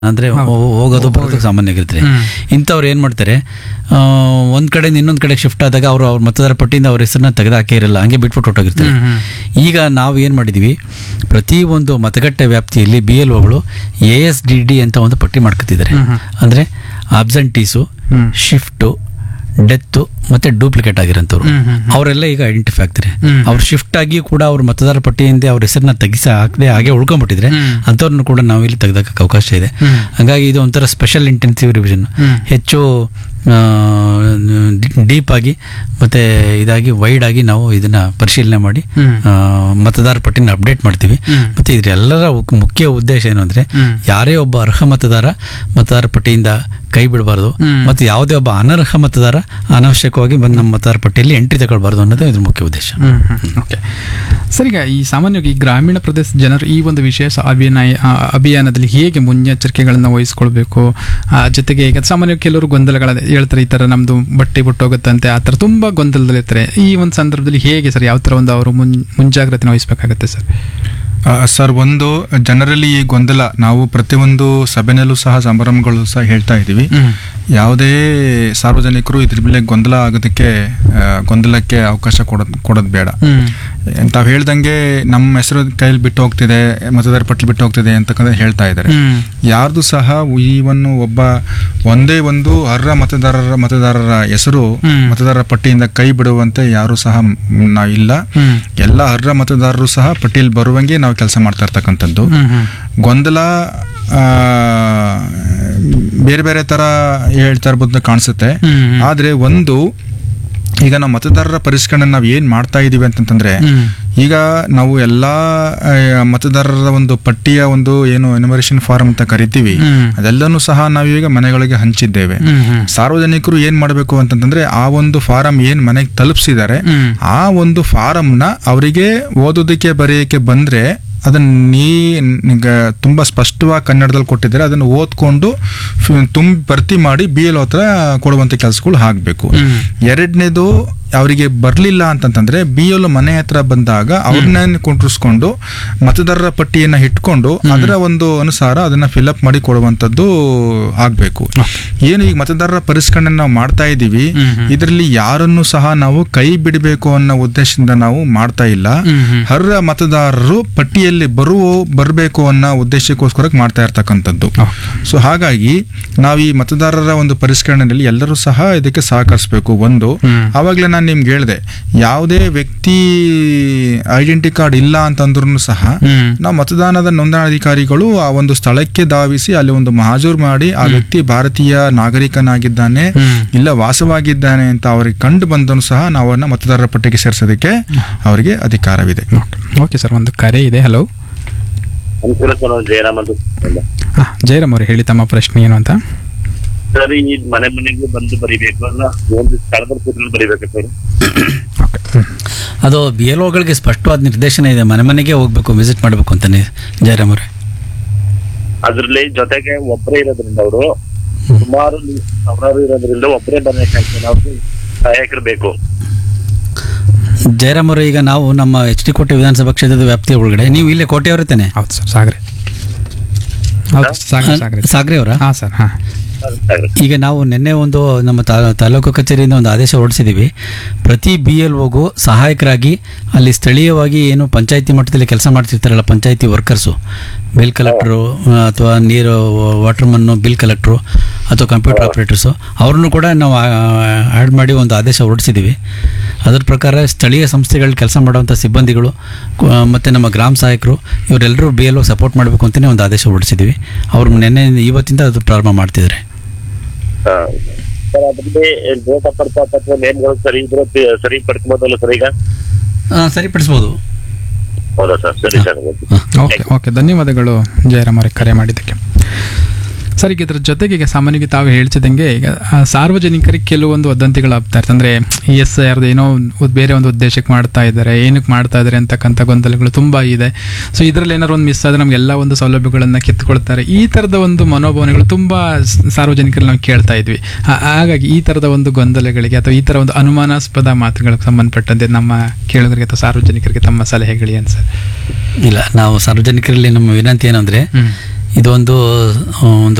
ಅಂದ್ರೆ ಹೋ- ಹೋಗೋದು ಬರೋದು ಸಾಮಾನ್ಯ ಆಗಿರ್ತಾರೆ ಇಂಥವ್ರು ಏನ್ ಮಾಡ್ತಾರೆ ಆ, ಒಂದ್ ಕಡೆಯಿಂದ ಇನ್ನೊಂದ್ ಕಡೆ ಶಿಫ್ಟ್ ಆದಾಗ ಅವರು ಅವ್ರ ಮತದಾರ ಪಟ್ಟಿಯಿಂದ ಅವ್ರ ಹೆಸರನ್ನ ತೆಗೆದು ಹಾಕೇ ಇರಲ್ಲ ಹಂಗೆ ಬಿಟ್ಬಿಟ್ಟು ಹೊಟ್ಟೋಗಿರ್ತಾರೆ ಈಗ ನಾವು ಏನು ಮಾಡಿದ್ವಿ ಪ್ರತಿ ಒಂದು ಮತಗಟ್ಟೆ ವ್ಯಾಪ್ತಿಯಲ್ಲಿ ಬಿ ಎಲ್ ಒಗಳು ಎ ಎಸ್ ಡಿ ಡಿ ಅಂತ ಒಂದು ಪಟ್ಟಿ ಮಾಡ್ಕೊತಿದ್ದಾರೆ ಅಂದ್ರೆ ಅಬ್ಸೆಂಟೀಸು ಶಿಫ್ಟು ಡೆತ್ತು ಮತ್ತೆ ಡೂಪ್ಲಿಕೇಟ್ ಆಗಿರೋಂಥವ್ರು ಅವರೆಲ್ಲ ಈಗ ಐಡೆಂಟಿಫೈ ಆಗ್ತಾರೆ ಅವ್ರು ಶಿಫ್ಟ್ ಆಗಿ ಕೂಡ ಅವ್ರ ಮತದಾರ ಪಟ್ಟಿಯಿಂದ ಅವ್ರ ಹೆಸರನ್ನ ತೆಗಿಸ ಹಾಕದೆ ಹಾಗೆ ಉಳ್ಕೊಂಡ್ಬಿಟ್ಟಿದ್ರೆ ಅಂಥವ್ರನ್ನು ಕೂಡ ನಾವು ಇಲ್ಲಿ ತೆಗೆದಕ್ಕೆ ಅವಕಾಶ ಇದೆ ಹಾಗಾಗಿ ಇದು ಒಂಥರ ಸ್ಪೆಷಲ್ ಇಂಟೆನ್ಸಿವ್ ರಿವಿಷನ್ ಹೆಚ್ಚು ಡೀಪ್ ಆಗಿ ಮತ್ತೆ ಇದಾಗಿ ವೈಡ್ ಆಗಿ ನಾವು ಇದನ್ನ ಪರಿಶೀಲನೆ ಮಾಡಿ ಆ, ಮತದಾರ ಪಟ್ಟಿನ ಅಪ್ಡೇಟ್ ಮಾಡ್ತೀವಿ ಮತ್ತೆ ಇದರೆಲ್ಲರ ಉಕ್- ಮುಖ್ಯ ಉದ್ದೇಶ ಏನು ಅಂದ್ರೆ ಯಾರೇ ಒಬ್ಬ ಅರ್ಹ ಮತದಾರ ಮತದಾರ ಪಟ್ಟಿಯಿಂದ ಕೈ ಬಿಡಬಾರ್ದು ಮತ್ತೆ ಯಾವುದೇ ಒಬ್ಬ ಅನರ್ಹ ಮತದಾರ ಅನಾವಶ್ಯಕವಾಗಿ ಬಂದು ನಮ್ಮ ಮತದಾರ ಪಟ್ಟಿಯಲ್ಲಿ ಎಂಟ್ರಿ ತಗೊಳ್ಬಾರ್ದು ಅನ್ನೋದು ಇದ್ರ ಮುಖ್ಯ ಉದ್ದೇಶ ಓಕೆ ಸರ್ ಈಗ ಈ ಸಾಮಾನ್ಯವಾಗಿ ಈ ಗ್ರಾಮೀಣ ಪ್ರದೇಶದ ಜನರು ಈ ಒಂದು ವಿಶೇಷ ಅಭಿಯಾನ ಆ, ಅಭಿಯಾನದಲ್ಲಿ ಹೇಗೆ ಮುನ್ನೆಚ್ಚರಿಕೆಗಳನ್ನು ವಹಿಸ್ಕೊಳ್ಬೇಕು ಆ, ಜೊತೆಗೆ ಈಗ ಸಾಮಾನ್ಯವಾಗಿ ಕೆಲವರು ಗೊಂದಲಗಳ ಹೇಳ್ತಾರೆ ಈ ಥರ ನಮ್ಮದು ಬಟ್ಟೆ ಬಿಟ್ಟೋಗುತ್ತಂತೆ ಆ ಥರ ತುಂಬ ಗೊಂದಲದಲ್ಲಿರ್ತಾರೆ ಈ ಒಂದು ಸಂದರ್ಭದಲ್ಲಿ ಹೇಗೆ ಸರ್ ಯಾವ ಥರ ಒಂದು ಅವರು ಮುನ್ ಮುಂಜಾಗ್ರತೆ ವಹಿಸಬೇಕಾಗತ್ತೆ ಸರ್ ಆ, ಸರ್ ಒಂದು ಜನರಲಿ ಈ ಗೊಂದಲ ನಾವು ಪ್ರತಿಯೊಂದು ಸಭೆನಲ್ಲೂ ಸಹ ಸಮಾರಂಭಗಳು ಸಹ ಹೇಳ್ತಾ ಇದ್ದೀವಿ ಯಾವುದೇ ಸಾರ್ವಜನಿಕರು ಇದ್ರ ಮೇಲೆ ಗೊಂದಲ ಆಗೋದಕ್ಕೆ ಆ, ಗೊಂದಲಕ್ಕೆ ಅವಕಾಶ ಕೊಡೋದು ಕೊಡೋದು ಬೇಡ ತಾವು ಹೇಳ್ದಂಗೆ ನಮ್ಮ ಹೆಸರು ಕೈಯಲ್ಲಿ ಬಿಟ್ಟು ಹೋಗ್ತಿದೆ ಮತದಾರ ಪಟ್ಟಿ ಬಿಟ್ಟು ಹೋಗ್ತಿದೆ ಅಂತಕ್ಕಂಥ ಹೇಳ್ತಾ ಇದ್ದಾರೆ ಯಾರ್ದು ಸಹ ಈವನ್ ಒಬ್ಬ ಒಂದೇ ಒಂದು ಅರ್ಹ ಮತದಾರರ ಮತದಾರರ ಹೆಸರು ಮತದಾರರ ಪಟ್ಟಿಯಿಂದ ಕೈ ಬಿಡುವಂತೆ ಯಾರು ಸಹ ಮ್, ನಾವು ಇಲ್ಲ ಎಲ್ಲ ಅರ್ಹ ಮತದಾರರು ಸಹ ಪಟ್ಟಿಯಲ್ಲಿ ಬರುವಂಗೆ ನಾವು ಕೆಲಸ ಮಾಡ್ತಾ ಇರ್ತಕ್ಕಂಥದ್ದು ಗೊಂದಲ ಆ, ಬೇರೆ ಬೇರೆ ತರ ಹೇಳ್ತಾ ಇರ್ಬೋದು ಅಂತ ಕಾಣಿಸುತ್ತೆ ಆದ್ರೆ ಒಂದು ಈಗ ನಾವು ಮತದಾರರ ಪರಿಷ್ಕರಣೆ ನಾವು ಏನ್ ಮಾಡ್ತಾ ಇದೀವಿ ಅಂತಂತಂದ್ರೆ ಈಗ ನಾವು ಎಲ್ಲಾ ಆ, ಮತದಾರರ ಒಂದು ಪಟ್ಟಿಯ ಒಂದು ಏನು ಎನಿಮರೇಷನ್ ಫಾರಂ ಅಂತ ಕರಿತೀವಿ ಅದೆಲ್ಲನೂ ಸಹ ನಾವೀಗ ಮನೆಗಳಿಗೆ ಹಂಚಿದ್ದೇವೆ ಸಾರ್ವಜನಿಕರು ಏನ್ ಮಾಡಬೇಕು ಅಂತಂತಂದ್ರೆ ಆ ಒಂದು ಫಾರಂ ಏನ್ ಮನೆಗೆ ತಲುಪಿಸಿದ್ದಾರೆ ಆ ಒಂದು ಫಾರಂನ ಅವರಿಗೆ ಓದೋದಕ್ಕೆ ಬರೆಯೋಕೆ ಬಂದ್ರೆ ಅದನ್ನ ನೀ ಈಗ ತುಂಬಾ ಸ್ಪಷ್ಟವಾಗಿ ಕನ್ನಡದಲ್ಲಿ ಕೊಟ್ಟಿದ್ದಾರೆ ಅದನ್ನು ಓದ್ಕೊಂಡು ತುಂಬ ಭರ್ತಿ ಮಾಡಿ ಬಿ ಎಲ್ ಹತ್ರ ಕೊಡುವಂತ ಕೆಲಸಗಳು ಆಗ್ಬೇಕು ಎರಡನೇದು ಅವರಿಗೆ ಬರಲಿಲ್ಲ ಅಂತಂತಂದ್ರೆ ಬಿ ಎಲ್ ಮನೆ ಹತ್ರ ಬಂದಾಗ ಅವ್ರನ್ನ ಕುಂಡ್ರಿಸ್ಕೊಂಡು ಮತದಾರರ ಪಟ್ಟಿಯನ್ನ ಇಟ್ಕೊಂಡು ಅದರ ಒಂದು ಅನುಸಾರ ಅದನ್ನ ಫಿಲ್ಅಪ್ ಮಾಡಿ ಕೊಡುವಂತದ್ದು ಆಗ್ಬೇಕು ಏನು ಈಗ ಮತದಾರರ ಪರಿಷ್ಕರಣೆ ನಾವು ಮಾಡ್ತಾ ಇದ್ದೀವಿ ಇದರಲ್ಲಿ ಯಾರನ್ನು ಸಹ ನಾವು ಕೈ ಬಿಡಬೇಕು ಅನ್ನೋ ಉದ್ದೇಶದಿಂದ ನಾವು ಮಾಡ್ತಾ ಇಲ್ಲ ಅರ್ಹ ಮತದಾರರು ಪಟ್ಟಿಯಲ್ಲಿ ಬರುವ ಬರಬೇಕು ಅನ್ನೋ ಉದ್ದೇಶಕ್ಕೋಸ್ಕರ ಮಾಡ್ತಾ ಇರ್ತಕ್ಕಂಥದ್ದು ಸೊ ಹಾಗಾಗಿ ನಾವು ಈ ಮತದಾರರ ಒಂದು ಪರಿಷ್ಕರಣೆಯಲ್ಲಿ ಎಲ್ಲರೂ ಸಹ ಇದಕ್ಕೆ ಸಹಕರಿಸಬೇಕು ಒಂದು ಆವಾಗಲೇ ನಾನು ನಿಮ್ಗೆ ಹೇಳಿದೆ ಯಾವುದೇ ವ್ಯಕ್ತಿ ಐಡೆಂಟಿ ಕಾರ್ಡ್ ಇಲ್ಲ ಅಂತಂದ್ರೂ ಸಹ ನಾವು ಮತದಾನದ ನೋಂದಣಾಧಿಕಾರಿಗಳು ಆ ಒಂದು ಸ್ಥಳಕ್ಕೆ ಧಾವಿಸಿ ಅಲ್ಲಿ ಒಂದು ಮಹಾಜೂರ್ ಮಾಡಿ ಆ ವ್ಯಕ್ತಿ ಭಾರತೀಯ ನಾಗರಿಕನಾಗಿದ್ದಾನೆ ಇಲ್ಲ ವಾಸವಾಗಿದ್ದಾನೆ ಅಂತ ಅವರಿಗೆ ಕಂಡು ಬಂದನು ಸಹ ನಾವು ಅವನ್ನ ಮತದಾರರ ಪಟ್ಟಿಗೆ ಸೇರಿಸೋದಕ್ಕೆ ಅವರಿಗೆ ಅಧಿಕಾರವಿದೆ ಓಕೆ ಸರ್ ಒಂದು ಕರೆ ಇದೆ ಹಲೋ ಅನುಕೂಲ ಸರ್ ನಾನು ಜಯರಾಮ್ ಅಂತ ಹಾಂ ಜಯರಾಮ್ ಅವರು ಹೇಳಿ ತಮ್ಮ ಪ್ರಶ್ನೆ ಏನು ಅಂತ ಸರ್ ಈ ಮನೆ ಮನೆಗೂ ಬಂದು ಬರಿಬೇಕು ಅಲ್ಲ ಒಂದು ಸ್ಥಳದಲ್ಲಿ ಕೂತ್ಕೊಂಡು ಬರಿಬೇಕು ಸರ್ ಓಕೆ ಅದು ಬಿ ಎಲ್ ಒಗಳಿಗೆ ಸ್ಪಷ್ಟವಾದ ನಿರ್ದೇಶನ ಇದೆ ಮನೆ ಮನೆಗೆ ಹೋಗ್ಬೇಕು ವಿಸಿಟ್ ಮಾಡಬೇಕು ಅಂತಾನೆ ಜಯರಾಮ್ ಅವರೇ ಅದ್ರಲ್ಲಿ ಜೊತೆಗೆ ಒಬ್ಬರೇ ಇರೋದ್ರಿಂದ ಅವರು ಸುಮಾರು ಸಾವಿರಾರು ಇರೋದ್ರಿಂದ ಒಬ್ಬರೇ ಬರ್ಬೇಕಾಗ್ತದೆ ಅವ್ರಿಗೆ ಸಹಾಯಕರು ಬೇಕು ಜಯರಾಮ್ ಅವರು ಈಗ ನಾವು ನಮ್ಮ ಎಚ್ ಡಿ ಕೋಟೆ ವಿಧಾನಸಭಾ ಕ್ಷೇತ್ರದ ವ್ಯಾಪ್ತಿಯ ಒಳಗಡೆ ನೀವು ಇಲ್ಲೇ ಕೋಟೆಯವರೇ ತಾನೆ ಹೌದು ಸರ್ ಸಾಗರೆ ಹೌದು ಸಾಗರೆ ಸಾಗರೆ ಸಾಗ್ರೆ ಅವರ ಹಾಂ ಸರ್ ಹಾಂ ಈಗ ನಾವು ನಿನ್ನೆ ಒಂದು ನಮ್ಮ ತಾ- ತಾಲೂಕು ಕಚೇರಿಯಿಂದ ಒಂದು ಆದೇಶ ಹೊರಡಿಸಿದ್ದೀವಿ ಪ್ರತಿ ಬಿ ಎಲ್ ಒಗೂ ಸಹಾಯಕರಾಗಿ ಅಲ್ಲಿ ಸ್ಥಳೀಯವಾಗಿ ಏನು ಪಂಚಾಯತಿ ಮಟ್ಟದಲ್ಲಿ ಕೆಲಸ ಮಾಡ್ತಿರ್ತಾರಲ್ಲ ಪಂಚಾಯತಿ ವರ್ಕರ್ಸು ಬಿಲ್ ಕಲೆಕ್ಟ್ರು ಅಥವಾ ನೀರು ವಾಟರ್ಮನ್ನು ಬಿಲ್ ಕಲೆಕ್ಟ್ರು ಅಥವಾ ಕಂಪ್ಯೂಟರ್ ಆಪ್ರೇಟರ್ಸು ಅವ್ರನ್ನು ಕೂಡ ನಾವು ಆ್ಯಡ್ ಮಾಡಿ ಒಂದು ಆದೇಶ ಹೊರಡಿಸಿದ್ದೀವಿ ಅದರ ಪ್ರಕಾರ ಸ್ಥಳೀಯ ಸಂಸ್ಥೆಗಳಲ್ಲಿ ಕೆಲಸ ಮಾಡುವಂಥ ಸಿಬ್ಬಂದಿಗಳು ಕು- ಮತ್ತು ನಮ್ಮ ಗ್ರಾಮ ಸಹಾಯಕರು ಇವರೆಲ್ಲರೂ ಬಿ ಎಲ್ ಒ ಸಪೋರ್ಟ್ ಮಾಡಬೇಕು ಅಂತಲೇ ಒಂದು ಆದೇಶ ಹೊರಡಿಸಿದ್ದೀವಿ ಅವ್ರು ನಿನ್ನೆ ಇವತ್ತಿಂದ ಅದು ಪ್ರಾರಂಭ ಮಾಡ್ತಿದ್ದಾರೆ ಸರ್ ಅದ್ರಲ್ಲಿ ಡೇಟ್ ಆಫ್ ಬರ್ತ್ ಅಥವಾ ನೇಮ್ಗಳು ಸರಿ ಇದ್ರೆ ತಿ- ಸರಿ ಪಡ್ಕೊಬೋದಲ್ಲ ಸರ್ ಈಗ ಆ, ಸರಿಪಡಿಸ್ಬೋದು ಹೌದಾ ಸರ್ ಸರಿ ಸರ್ ಓಕೆ ಓಕೆ ಧನ್ಯವಾದಗಳು ಜಯರಾಮ್ ಅವರಿಗೆ ಕರೆ ಮಾಡಿದ್ದಕ್ಕೆ ಸರ್ ಈಗ ಇದ್ರ ಜೊತೆಗೆ ಈಗ ಸಾಮಾನ್ಯವಾಗಿ ತಾವು ಹೇಳ್ತಿದ್ದಂಗೆ ಈಗ ಆ, ಸಾರ್ವಜನಿಕರಿಗೆ ಕೆಲವೊಂದು ವದಂತಿಗಳು ಆಗ್ತಾ ಇರ್ತದೆ ಅಂದರೆ ಎಸ್ ಯಾರ್ದು ಏನೋ ಒಂದು ಬೇರೆ ಒಂದು ಉದ್ದೇಶಕ್ಕೆ ಮಾಡ್ತಾ ಇದ್ದಾರೆ ಏನಕ್ಕೆ ಮಾಡ್ತಾ ಇದ್ದಾರೆ ಅಂತಕ್ಕಂಥ ಗೊಂದಲಗಳು ತುಂಬ ಇದೆ ಸೊ ಇದರಲ್ಲಿ ಏನಾದ್ರು ಒಂದು ಮಿಸ್ ಆದರೆ ನಮ್ಗೆ ಎಲ್ಲ ಒಂದು ಸೌಲಭ್ಯಗಳನ್ನು ಕಿತ್ಕೊಳ್ತಾರೆ ಈ ಥರದ ಒಂದು ಮನೋಭಾವನೆಗಳು ತುಂಬ ಸಾರ್ವಜನಿಕರಲ್ಲಿ ನಾವು ಕೇಳ್ತಾ ಇದ್ವಿ ಹಾ- ಹಾಗಾಗಿ ಈ ಥರದ ಒಂದು ಗೊಂದಲಗಳಿಗೆ ಅಥವಾ ಈ ಥರ ಒಂದು ಅನುಮಾನಾಸ್ಪದ ಮಾತುಗಳಿಗೆ ಸಂಬಂಧಪಟ್ಟಂತೆ ನಮ್ಮ ಕೇಳುಗರಿಗೆ ಅಥವಾ ಸಾರ್ವಜನಿಕರಿಗೆ ತಮ್ಮ ಸಲಹೆಗಳು ಏನು ಸರ್ ಇಲ್ಲ ನಾವು ಸಾರ್ವಜನಿಕರಲ್ಲಿ ನಮ್ಮ ವಿನಂತಿ ಏನಂದರೆ ಇದೊಂದು ಆ, ಒಂದು